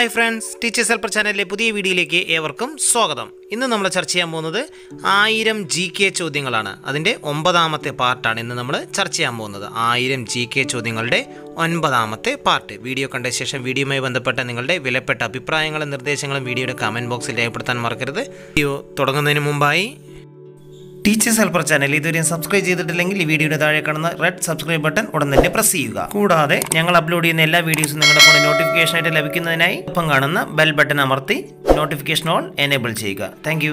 hi friends teachers helper ചാനലിലെ പുതിയ വീഡിയോയിലേക്ക് ഏവർക്കും സ്വാഗതം ഇന്ന് നമ്മൾ ചർച്ച ചെയ്യാൻ പോകുന്നത് ആയിരം ജി കെ ചോദ്യങ്ങളാണ് അതിൻ്റെ ഒമ്പതാമത്തെ പാർട്ടാണ് ഇന്ന് നമ്മൾ ചർച്ച ചെയ്യാൻ പോകുന്നത് ആയിരം ജി കെ ചോദ്യങ്ങളുടെ ഒൻപതാമത്തെ പാർട്ട് വീഡിയോ കണ്ട ശേഷം വീഡിയോയുമായി ബന്ധപ്പെട്ട നിങ്ങളുടെ വിലപ്പെട്ട അഭിപ്രായങ്ങളും നിർദ്ദേശങ്ങളും വീഡിയോയുടെ കമൻറ്റ് ബോക്സിൽ രേഖപ്പെടുത്താൻ മറക്കരുത് വീഡിയോ തുടങ്ങുന്നതിന് മുമ്പായി ടീച്ചേഴ്സ് ഹെൽപ്പർ ചാനൽ ഇതുവരെയും സബ്സ്ക്രൈബ് ചെയ്തിട്ടില്ലെങ്കിൽ ഈ വീഡിയോയുടെ താഴെ കാണുന്ന റെഡ് സബ്സ്ക്രൈബ് ബട്ടൺ ഉടൻ തന്നെ പ്രസ് ചെയ്യുക കൂടാതെ ഞങ്ങൾ അപ്ലോഡ് ചെയ്യുന്ന എല്ലാ വീഡിയോസും നിങ്ങളുടെ ഫോണിൽ നോട്ടിഫിക്കേഷൻ ആയിട്ട് ലഭിക്കുന്നതിനായി ഒപ്പം കാണുന്ന ബെൽ ബട്ടൺ അമർത്തി നോട്ടിഫിക്കേഷൻ ഓൾ എനേബിൾ ചെയ്യുക താങ്ക്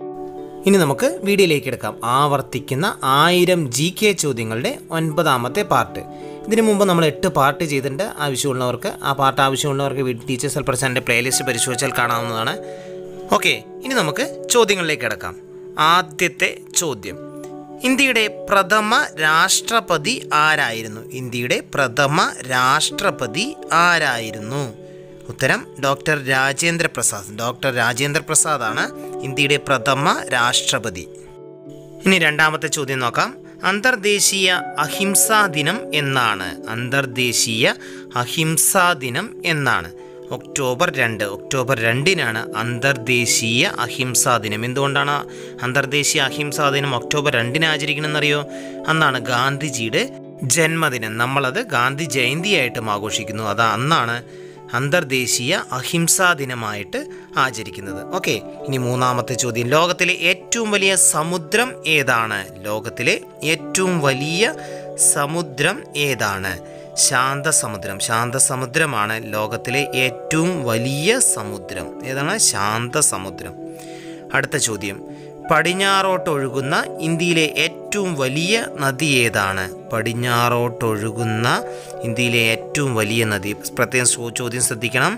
ഇനി നമുക്ക് വീഡിയോയിലേക്ക് എടുക്കാം ആവർത്തിക്കുന്ന ആയിരം ജി കെ ചോദ്യങ്ങളുടെ ഒൻപതാമത്തെ പാർട്ട് ഇതിനു മുമ്പ് നമ്മൾ എട്ട് പാർട്ട് ചെയ്തിട്ടുണ്ട് ആവശ്യമുള്ളവർക്ക് ആ പാർട്ട് ആവശ്യമുള്ളവർക്ക് ടീച്ചേഴ്സ് ഹെൽപ്പർ ചാനലിൻ്റെ പ്ലേലിസ്റ്റ് പരിശോധിച്ചാൽ കാണാവുന്നതാണ് ഓക്കെ ഇനി നമുക്ക് ചോദ്യങ്ങളിലേക്ക് കിടക്കാം ആദ്യത്തെ ചോദ്യം ഇന്ത്യയുടെ പ്രഥമ രാഷ്ട്രപതി ആരായിരുന്നു ഇന്ത്യയുടെ പ്രഥമ രാഷ്ട്രപതി ആരായിരുന്നു ഉത്തരം ഡോക്ടർ രാജേന്ദ്ര പ്രസാദ് ഡോക്ടർ രാജേന്ദ്ര പ്രസാദാണ് ഇന്ത്യയുടെ പ്രഥമ രാഷ്ട്രപതി ഇനി രണ്ടാമത്തെ ചോദ്യം നോക്കാം അന്തർദേശീയ അഹിംസാ ദിനം എന്നാണ് അന്തർദേശീയ അഹിംസാ ദിനം എന്നാണ് ഒക്ടോബർ രണ്ട് ഒക്ടോബർ രണ്ടിനാണ് അന്തർദേശീയ അഹിംസാ ദിനം എന്തുകൊണ്ടാണ് അന്തർദേശീയ അഹിംസാ ദിനം ഒക്ടോബർ രണ്ടിന് ആചരിക്കണമെന്നറിയോ അന്നാണ് ഗാന്ധിജിയുടെ ജന്മദിനം നമ്മളത് ഗാന്ധി ജയന്തിയായിട്ടും ആഘോഷിക്കുന്നു അത് അന്നാണ് അന്തർദേശീയ അഹിംസാ ദിനമായിട്ട് ആചരിക്കുന്നത് ഓക്കെ ഇനി മൂന്നാമത്തെ ചോദ്യം ലോകത്തിലെ ഏറ്റവും വലിയ സമുദ്രം ഏതാണ് ലോകത്തിലെ ഏറ്റവും വലിയ സമുദ്രം ഏതാണ് ശാന്തസമുദ്രം ശാന്തസമുദ്രമാണ് ലോകത്തിലെ ഏറ്റവും വലിയ സമുദ്രം ഏതാണ് ശാന്തസമുദ്രം അടുത്ത ചോദ്യം പടിഞ്ഞാറോട്ടൊഴുകുന്ന ഇന്ത്യയിലെ ഏറ്റവും വലിയ നദി ഏതാണ് പടിഞ്ഞാറോട്ടൊഴുകുന്ന ഇന്ത്യയിലെ ഏറ്റവും വലിയ നദി പ്രത്യേകം ചോ- ചോദ്യം ശ്രദ്ധിക്കണം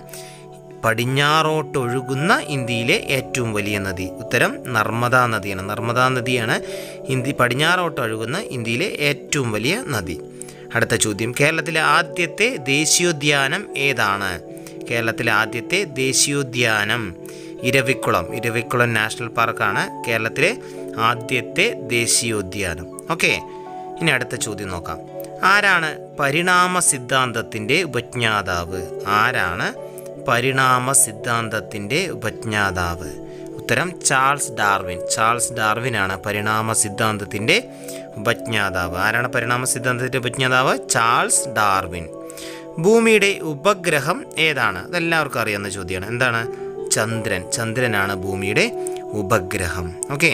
പടിഞ്ഞാറോട്ടൊഴുകുന്ന ഇന്ത്യയിലെ ഏറ്റവും വലിയ നദി ഉത്തരം നർമ്മദാ നദിയാണ് നർമ്മദാ നദിയാണ് ഇന്ത്യ പടിഞ്ഞാറോട്ടൊഴുകുന്ന ഇന്ത്യയിലെ ഏറ്റവും വലിയ നദി അടുത്ത ചോദ്യം കേരളത്തിലെ ആദ്യത്തെ ദേശീയോദ്യാനം ഏതാണ് കേരളത്തിലെ ആദ്യത്തെ ദേശീയോദ്യാനം ഇരവിക്കുളം ഇരവിക്കുളം നാഷണൽ പാർക്കാണ് കേരളത്തിലെ ആദ്യത്തെ ദേശീയോദ്യാനം ഓക്കെ ഇനി അടുത്ത ചോദ്യം നോക്കാം ആരാണ് പരിണാമ സിദ്ധാന്തത്തിൻ്റെ ഉപജ്ഞാതാവ് ആരാണ് പരിണാമ സിദ്ധാന്തത്തിൻ്റെ ഉപജ്ഞാതാവ് ഉത്തരം ചാൾസ് ഡാർവിൻ ചാൾസ് ഡാർവിനാണ് പരിണാമ സിദ്ധാന്തത്തിൻ്റെ ഉപജ്ഞാതാവ് ആരാണ് പരിണാമ സിദ്ധാന്തത്തിൻ്റെ ഉപജ്ഞാതാവ് ചാൾസ് ഡാർവിൻ ഭൂമിയുടെ ഉപഗ്രഹം ഏതാണ് അതെല്ലാവർക്കും അറിയാവുന്ന ചോദ്യമാണ് എന്താണ് ചന്ദ്രൻ ചന്ദ്രനാണ് ഭൂമിയുടെ ഉപഗ്രഹം ഓക്കെ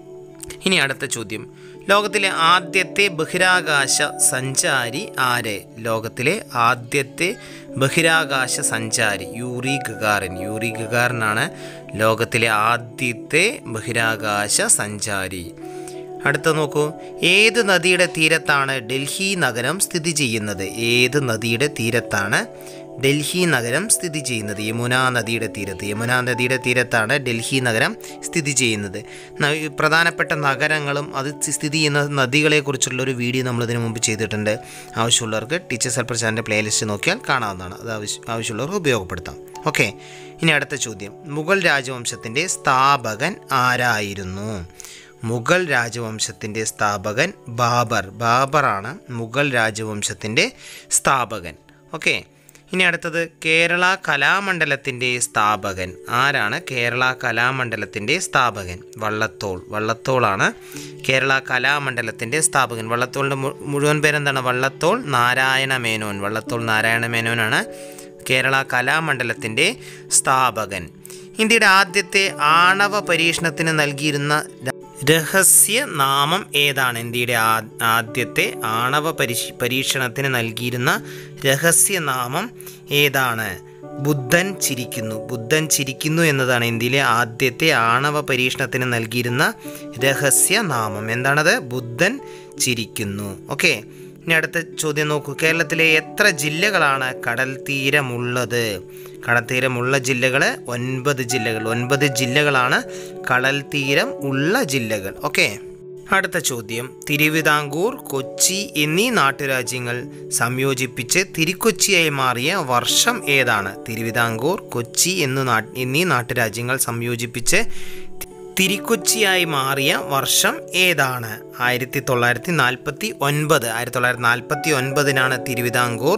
ഇനി അടുത്ത ചോദ്യം ലോകത്തിലെ ആദ്യത്തെ ബഹിരാകാശ സഞ്ചാരി ആര് ലോകത്തിലെ ആദ്യത്തെ ബഹിരാകാശ സഞ്ചാരി യൂറി ഗഗാറിൻ യൂറി ഗഗാറിനാണ് ലോകത്തിലെ ആദ്യത്തെ ബഹിരാകാശ സഞ്ചാരി അടുത്ത നോക്കൂ ഏത് നദിയുടെ തീരത്താണ് ഡൽഹി നഗരം സ്ഥിതി ചെയ്യുന്നത് ഏത് നദിയുടെ തീരത്താണ് ഡൽഹി നഗരം സ്ഥിതി ചെയ്യുന്നത് യമുന നദിയുടെ തീരത്ത് യമുന നദിയുടെ തീരത്താണ് ഡൽഹി നഗരം സ്ഥിതി ചെയ്യുന്നത് ന- ഈ പ്രധാനപ്പെട്ട നഗരങ്ങളും അത് സ്ഥിതി ചെയ്യുന്ന നദികളെക്കുറിച്ചുള്ള ഒരു വീഡിയോ നമ്മൾ ഇതിനു മുമ്പ് ചെയ്തിട്ടുണ്ട് ആവശ്യമുള്ളവർക്ക് ടീച്ചേഴ്സ് ഹെൽപ്പർ ചാനലിൻ്റെ പ്ലേലിസ്റ്റ് നോക്കിയാൽ കാണാവുന്നതാണ് അത് ആവശ്യ ആവശ്യമുള്ളവർക്ക് ഉപയോഗപ്പെടുത്താം ഓക്കെ ഇനി അടുത്ത ചോദ്യം മുഗൾ രാജവംശത്തിൻ്റെ സ്ഥാപകൻ ആരായിരുന്നു മുഗൾ രാജവംശത്തിൻ്റെ സ്ഥാപകൻ ബാബർ ബാബറാണ് മുഗൾ രാജവംശത്തിൻ്റെ സ്ഥാപകൻ ഓക്കെ ഇനി അടുത്തത് കേരള കലാമണ്ഡലത്തിൻ്റെ സ്ഥാപകൻ ആരാണ് കേരള കലാമണ്ഡലത്തിൻ്റെ സ്ഥാപകൻ വള്ളത്തോൾ വള്ളത്തോളാണ് കേരള കലാമണ്ഡലത്തിൻ്റെ സ്ഥാപകൻ വള്ളത്തോളിൻ്റെ മു- മുഴുവൻ പേരെന്താണ് വള്ളത്തോൾ നാരായണ മേനോൻ വള്ളത്തോൾ നാരായണ മേനോനാണ് കേരള കലാമണ്ഡലത്തിൻ്റെ സ്ഥാപകൻ ഇന്ത്യയുടെ ആദ്യത്തെ ആണവ പരീക്ഷണത്തിന് നൽകിയിരുന്ന ര- രഹസ്യ നാമം ഏതാണ് ഇന്ത്യയുടെ ആ- ആദ്യത്തെ ആണവ പരിശ് പരീക്ഷണത്തിന് നൽകിയിരുന്ന രഹസ്യ നാമം ഏതാണ് ബുദ്ധൻ ചിരിക്കുന്നു ബുദ്ധൻ ചിരിക്കുന്നു എന്നതാണ് ഇന്ത്യയിലെ ആദ്യത്തെ ആണവ പരീക്ഷണത്തിന് നൽകിയിരുന്ന രഹസ്യ നാമം എന്താണത് ബുദ്ധൻ ചിരിക്കുന്നു ഓക്കെ ഇനി അടുത്ത ചോദ്യം നോക്കൂ കേരളത്തിലെ എത്ര ജില്ലകളാണ് കടൽ തീരമുള്ളത് കടൽ തീരമുള്ള ജില്ലകൾ ഒൻപത് ജില്ലകൾ ഒൻപത് ജില്ലകളാണ് കടൽ തീരം ഉള്ള ജില്ലകൾ ഓക്കെ അടുത്ത ചോദ്യം തിരുവിതാംകൂർ കൊച്ചി എന്നീ നാട്ടുരാജ്യങ്ങൾ സംയോജിപ്പിച്ച് തിരുക്കൊച്ചിയായി മാറിയ വർഷം ഏതാണ് തിരുവിതാംകൂർ കൊച്ചി എന്നു നാ എന്നീ നാട്ടുരാജ്യങ്ങൾ സംയോജിപ്പിച്ച് തിരിക്കൊച്ചിയായി മാറിയ വർഷം ഏതാണ് ആയിരത്തി തൊള്ളായിരത്തി നാൽപ്പത്തി ഒൻപത് ആയിരത്തി തൊള്ളായിരത്തി നാൽപ്പത്തി ഒൻപതിനാണ് തിരുവിതാംകൂർ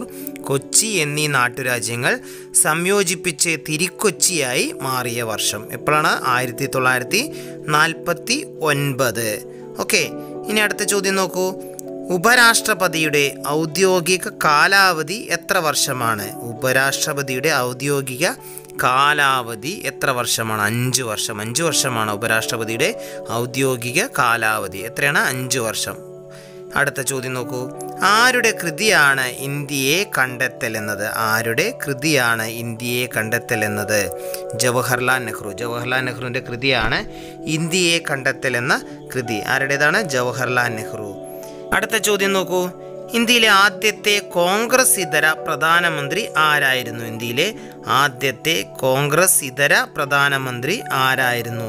കൊച്ചി എന്നീ നാട്ടുരാജ്യങ്ങൾ സംയോജിപ്പിച്ച് തിരിക്കൊച്ചിയായി മാറിയ വർഷം എപ്പോഴാണ് ആയിരത്തി തൊള്ളായിരത്തി നാൽപ്പത്തി ഒൻപത് ഓക്കെ ഇനി അടുത്ത ചോദ്യം നോക്കൂ ഉപരാഷ്ട്രപതിയുടെ ഔദ്യോഗിക കാലാവധി എത്ര വർഷമാണ് ഉപരാഷ്ട്രപതിയുടെ ഔദ്യോഗിക കാലാവധി എത്ര വർഷമാണ് അഞ്ച് വർഷം അഞ്ച് വർഷമാണ് ഉപരാഷ്ട്രപതിയുടെ ഔദ്യോഗിക കാലാവധി എത്രയാണ് അഞ്ച് വർഷം അടുത്ത ചോദ്യം നോക്കൂ ആരുടെ കൃതിയാണ് ഇന്ത്യയെ കണ്ടെത്തൽ എന്നത് ആരുടെ കൃതിയാണ് ഇന്ത്യയെ കണ്ടെത്തൽ എന്നത് ജവഹർലാൽ നെഹ്റു ജവഹർലാൽ നെഹ്റുവിൻ്റെ കൃതിയാണ് ഇന്ത്യയെ കണ്ടെത്തൽ എന്ന കൃതി ആരുടേതാണ് ജവഹർലാൽ നെഹ്റു അടുത്ത ചോദ്യം നോക്കൂ ഇന്ത്യയിലെ ആദ്യത്തെ കോൺഗ്രസ് ഇതര പ്രധാനമന്ത്രി ആരായിരുന്നു ഇന്ത്യയിലെ ആദ്യത്തെ കോൺഗ്രസ് ഇതര പ്രധാനമന്ത്രി ആരായിരുന്നു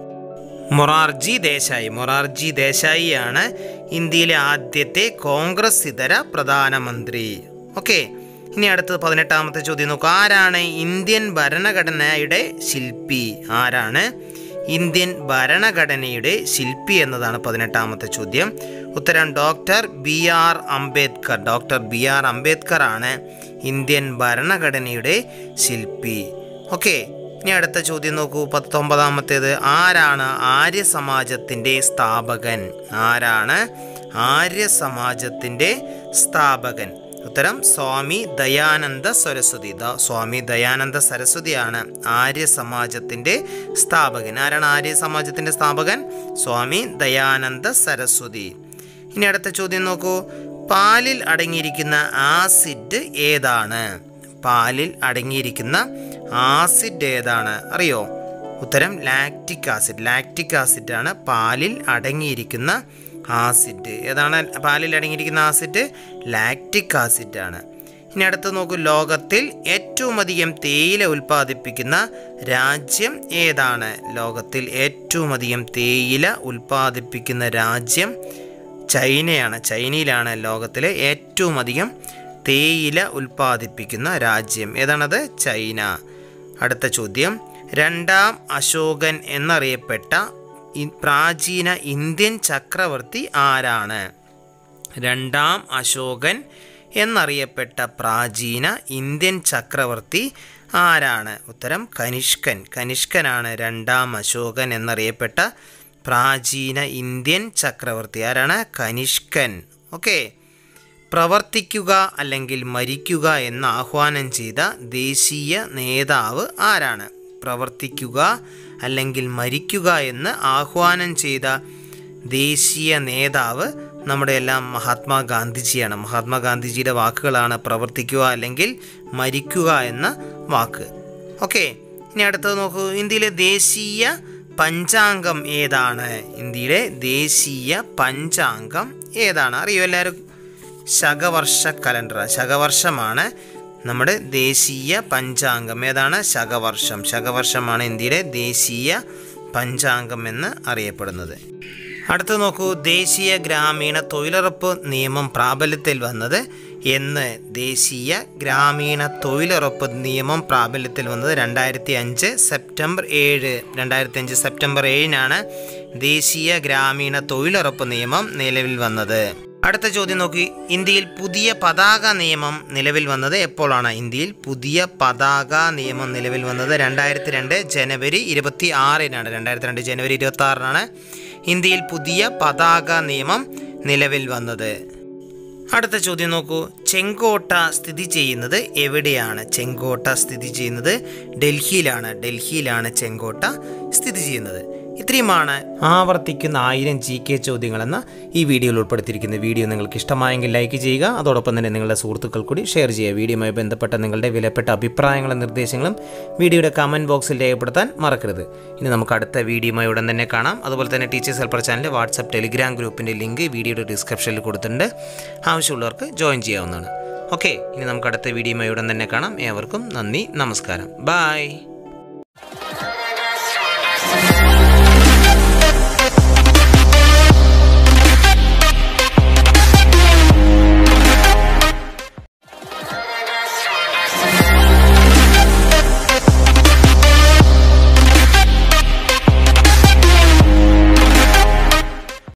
മൊറാർജി ദേശായി മൊറാർജി ദേശായിയാണ് ഇന്ത്യയിലെ ആദ്യത്തെ കോൺഗ്രസ് ഇതര പ്രധാനമന്ത്രി ഓക്കെ ഇനി അടുത്തത് പതിനെട്ടാമത്തെ ചോദ്യം നോക്കൂ ആരാണ് ഇന്ത്യൻ ഭരണഘടനയുടെ ശില്പി ആരാണ് ഇന്ത്യൻ ഭരണഘടനയുടെ ശില്പി എന്നതാണ് പതിനെട്ടാമത്തെ ചോദ്യം ഉത്തരം doctor B R Ambedkar doctor B R Ambedkar ആണ് ഇന്ത്യൻ ഭരണഘടനയുടെ ശില്പി ഓക്കെ ഇനി അടുത്ത ചോദ്യം നോക്കൂ പത്തൊമ്പതാമത്തേത് ആരാണ് ആര്യ സമാജത്തിൻ്റെ സ്ഥാപകൻ ആരാണ് ആര്യ സമാജത്തിൻ്റെ സ്ഥാപകൻ ഉത്തരം സ്വാമി ദയാനന്ദ സരസ്വതി ദ- സ്വാമി ദയാനന്ദ സരസ്വതിയാണ് ആര്യ സമാജത്തിൻ്റെ സ്ഥാപകൻ ആരാണ് ആര്യ സമാജത്തിൻ്റെ സ്ഥാപകൻ സ്വാമി ദയാനന്ദ സരസ്വതി ഇനി അടുത്ത ചോദ്യം നോക്കൂ പാലിൽ അടങ്ങിയിരിക്കുന്ന ആസിഡ് ഏതാണ് പാലിൽ അടങ്ങിയിരിക്കുന്ന ആസിഡ് ഏതാണ് അറിയോ ഉത്തരം ലാക്റ്റിക് ആസിഡ് ലാക്റ്റിക് ആസിഡാണ് പാലിൽ അടങ്ങിയിരിക്കുന്ന ആസിഡ് ഏതാണ് പാലിൽ അടങ്ങിയിരിക്കുന്ന ആസിഡ് ലാക്റ്റിക് ആസിഡാണ് ഇനി അടുത്ത് നോക്കൂ ലോകത്തിൽ ഏറ്റവും അധികം തേയില ഉൽപ്പാദിപ്പിക്കുന്ന രാജ്യം ഏതാണ് ലോകത്തിൽ ഏറ്റവും അധികം തേയില ഉൽപ്പാദിപ്പിക്കുന്ന രാജ്യം ചൈനയാണ് ചൈനയിലാണ് ലോകത്തിലെ ഏറ്റവും അധികം തേയില ഉൽപ്പാദിപ്പിക്കുന്ന രാജ്യം ഏതാണത് ചൈന അടുത്ത ചോദ്യം രണ്ടാം അശോകൻ എന്നറിയപ്പെട്ട ഇ- പ്രാചീന ഇന്ത്യൻ ചക്രവർത്തി ആരാണ് രണ്ടാം അശോകൻ എന്നറിയപ്പെട്ട പ്രാചീന ഇന്ത്യൻ ചക്രവർത്തി ആരാണ് ഉത്തരം കനിഷ്കൻ കനിഷ്കനാണ് രണ്ടാം അശോകൻ എന്നറിയപ്പെട്ട പ്രാചീന ഇന്ത്യൻ ചക്രവർത്തി ആരാണ് കനിഷ്കൻ ഓക്കെ പ്രവർത്തിക്കുക അല്ലെങ്കിൽ മരിക്കുക എന്ന് ആഹ്വാനം ചെയ്ത ദേശീയ നേതാവ് ആരാണ് പ്രവർത്തിക്കുക അല്ലെങ്കിൽ മരിക്കുക എന്ന് ആഹ്വാനം ചെയ്ത ദേശീയ നേതാവ് നമ്മുടെ എല്ലാം മഹാത്മാഗാന്ധിജിയാണ് മഹാത്മാഗാന്ധിജിയുടെ വാക്കുകളാണ് പ്രവർത്തിക്കുക അല്ലെങ്കിൽ മരിക്കുക എന്ന വാക്ക് ഓക്കെ ഇനി അടുത്തത് നോക്കൂ ഇന്ത്യയിലെ ദേശീയ പഞ്ചാംഗം ഏതാണ് ഇന്ത്യയിലെ ദേശീയ പഞ്ചാംഗം ഏതാണ് അറിയോ എല്ലാവരും ശകവർഷ കലണ്ടർ ശകവർഷമാണ് നമ്മുടെ ദേശീയ പഞ്ചാംഗം ഏതാണ് ശകവർഷം ശകവർഷമാണ് ഇന്ത്യയുടെ ദേശീയ പഞ്ചാംഗം എന്ന് അറിയപ്പെടുന്നത് അടുത്ത് നോക്കൂ ദേശീയ ഗ്രാമീണ തൊഴിലുറപ്പ് നിയമം പ്രാബല്യത്തിൽ വന്നത് എന്ന് ദേശീയ ഗ്രാമീണ തൊഴിലുറപ്പ് നിയമം പ്രാബല്യത്തിൽ വന്നത് രണ്ടായിരത്തി അഞ്ച് സെപ്റ്റംബർ ഏഴ് രണ്ടായിരത്തി അഞ്ച് സെപ്റ്റംബർ ഏഴിനാണ് ദേശീയ ഗ്രാമീണ തൊഴിലുറപ്പ് നിയമം നിലവിൽ വന്നത് അടുത്ത ചോദ്യം നോക്കി ഇന്ത്യയിൽ പുതിയ പതാക നിയമം നിലവിൽ വന്നത് എപ്പോഴാണ് ഇന്ത്യയിൽ പുതിയ പതാക നിയമം നിലവിൽ വന്നത് രണ്ടായിരത്തി രണ്ട് ജനുവരി ഇരുപത്തി ആറിനാണ് രണ്ടായിരത്തി രണ്ട് ജനുവരി ഇരുപത്തി ആറിനാണ് ഇന്ത്യയിൽ പുതിയ പതാക നിയമം നിലവിൽ വന്നത് അടുത്ത ചോദ്യം നോക്കൂ ചെങ്കോട്ട സ്ഥിതി ചെയ്യുന്നത് എവിടെയാണ് ചെങ്കോട്ട സ്ഥിതി ചെയ്യുന്നത് ഡൽഹിയിലാണ് ഡൽഹിയിലാണ് ചെങ്കോട്ട സ്ഥിതി ചെയ്യുന്നത് ഇത്രയുമാണ് ആവർത്തിക്കുന്ന ആയിരം ജി കെ ചോദ്യങ്ങളെന്ന ഈ വീഡിയോയിൽ ഉൾപ്പെടുത്തിയിരിക്കുന്ന വീഡിയോ നിങ്ങൾക്ക് ഇഷ്ടമായെങ്കിൽ ലൈക്ക് ചെയ്യുക അതോടൊപ്പം തന്നെ നിങ്ങളുടെ സുഹൃത്തുക്കൾ കൂടി ഷെയർ ചെയ്യുക വീഡിയോയുമായി ബന്ധപ്പെട്ട നിങ്ങളുടെ വിലപ്പെട്ട അഭിപ്രായങ്ങളും നിർദ്ദേശങ്ങളും വീഡിയോയുടെ കമൻറ്റ് ബോക്സിൽ രേഖപ്പെടുത്താൻ മറക്കരുത് ഇനി നമുക്ക് അടുത്ത വീഡിയോയുമായി ഉടൻ തന്നെ കാണാം അതുപോലെ തന്നെ ടീച്ചേഴ്സ് ഹെൽപ്പർ ചാനലിൻ്റെ വാട്സപ്പ് ടെലിഗ്രാം ഗ്രൂപ്പിൻ്റെ ലിങ്ക് വീഡിയോയുടെ ഡിസ്ക്രിപ്ഷനിൽ കൊടുത്തിട്ടുണ്ട് ആവശ്യമുള്ളവർക്ക് ജോയിൻ ചെയ്യാവുന്നതാണ് ഓക്കെ ഇനി നമുക്ക് അടുത്ത വീഡിയോയുമായി ഉടൻ തന്നെ കാണാം ഏവർക്കും നന്ദി നമസ്കാരം ബായ്